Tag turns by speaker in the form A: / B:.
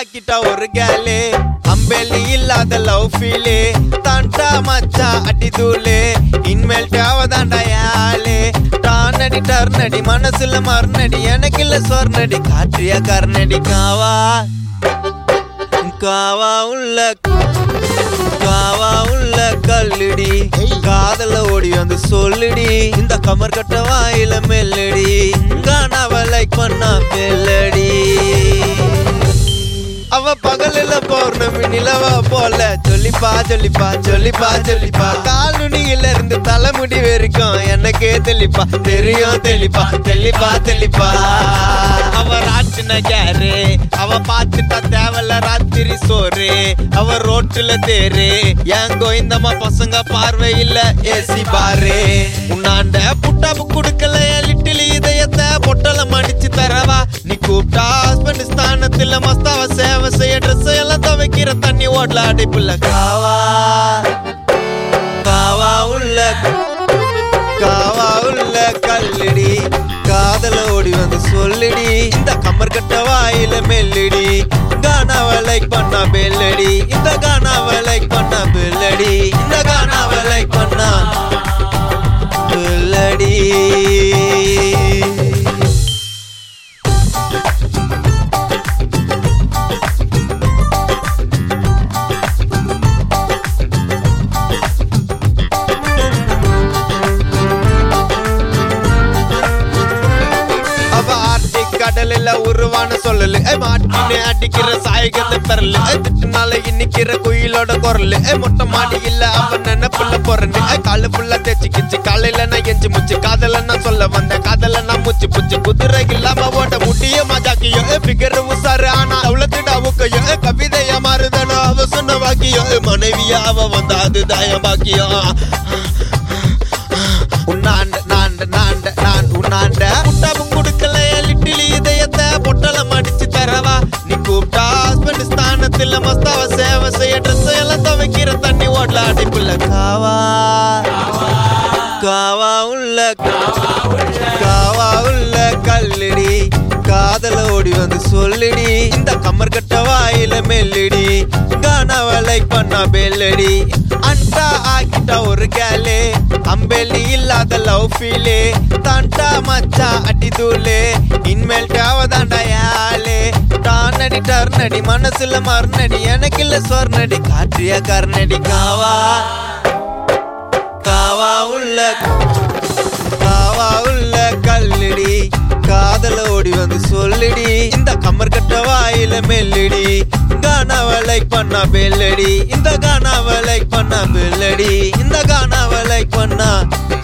A: ஆக்கிட்டா ஒரு கேலு அம்பேலி இல்லாத love feel தாண்டா மச்சான் அடி தூளு இன்மேல் தேவதாண்டா யாழு டானடி டர்னடி மனசுல மறுநடி எனக்கு இல்ல சொர்ணடி காற்றிய கர்ணடி காவா காவா உள்ள காவா உள்ள கல்லுடி காதல ஓடி வந்து சொல்லுடி இந்த கமர் கட்ட வாயில மெல்லடி காணாவ லைக் பண்ணா மெல்லடி அவ பகலில பௌர்ணமி நிலவா போல சொல்லிப்பா சொல்லிப்பா சொல்லிப்பா சொல்லிப்பா கால் நுனியில இருந்து தலைமுடி வரைக்கும் எனக்கே தெளிப்பா தெரியும் தெளிப்பா தெளிப்பா தெளிப்பா அவ ராட்டின கேரு அவ பாத்துட்டா தேவல ராத்திரி சோறு அவ ரோட்டுல தேரு என் கோயந்தம்மா பசங்க பார்வை இல்ல ஏசி பாரு உன்னாண்ட புட்டாப்பு குடுக்கல என் லிட்டில் இதயத்தை பொட்டலம் அடிச்சு தரவா நீ கூப்பிட்டா ஹஸ்பண்ட் ஸ்தானத்துல மஸ்தாவ சேவை செய்ய ட்ரெஸ் எல்லாம் துவைக்கிற தண்ணி ஓடல அடைப்புல காவா காவா உள்ள காவா உள்ள கல்லுடி காதல ஓடி வந்து சொல்லுடி இந்த கம்மர் கட்ட வாயில மெல்லுடி கானாவை லைக் பண்ணா பெல்லடி இந்த கானாவை லைக் பண்ணா பெல்லடி இந்த கானாவை லைக் பண்ணா பெல்லடி அவ ஆர்டிக் கடலில் உருவான சொல்லலு ஏ மாட்டினு அடிக்கிற சாயகத்தை பெறலு ஏ திட்டுனால இன்னிக்கிற குயிலோட குரலு ஏ மொட்டை மாடி இல்ல அவ நினைப்புல பொறண்டு ஏ காலு ஃபுல்லா தேய்ச்சி கிச்சு காலையில நான் எஞ்சி முச்சு காதல நான் சொல்ல வந்தேன் காதல நான் முச்சு புச்சு குதிரை இல்லாம ஓட முடிய மஜாக்கியோ ஏ பிகர் உசாரு ஆனா அவ்வளவுடா ஊக்கையோ ஏ கவிதையா மாறுதனோ அவ சொன்ன வாக்கியோ ஏ மனைவியா அவ வந்தா அதுதான் என் பாக்கியம் உன்னாண்ட நாண்ட நாண்ட நான் உன்னாண்ட முட்டாவும் கொடுக்கல லிட்டிலி இதயத்தை பொட்டலம் அடிச்சு தரவா நீ கூப்பிட்டா ஹஸ்பண்ட் ஸ்தானத்துல மஸ்தாவ சேவை செய்ய ட்ரெஸ் எல்லாம் துவைக்கிற தண்ணி ஓடல அடிப்புல காவா காவா உள்ள காவா உள்ள கல்லுடி காதல ஓடி வந்து சொல்லுடி இந்த கம்மர் கட்ட வாயில மெல்லுடி கானாவை லைக் பண்ணா பெல்லடி அண்டா ஆக்கிட்டா ஒரு கேலு அம்பேலி இல்லாத லவ் ஃபீலு தாண்டா மச்சான் அடி தூளு இன்மேல் தேவதாண்டா யாழு டானடி டர்னடி மனசுல மறுநடி எனக்கு இல்ல சொர்ணடி காற்றிய கர்ணடி காவா காவா உள்ள காவா உள்ள கல்லுடி காதல ஓடி வந்து சொல்லுடி இந்த கம்மர் கட்ட வாயில மெல்லுடி கானாவை லைக் பண்ணா பெல்லடி இந்த கானாவை லைக் பண்ணா பெல்லடி இந்த கானாவை லைக் பண்ணா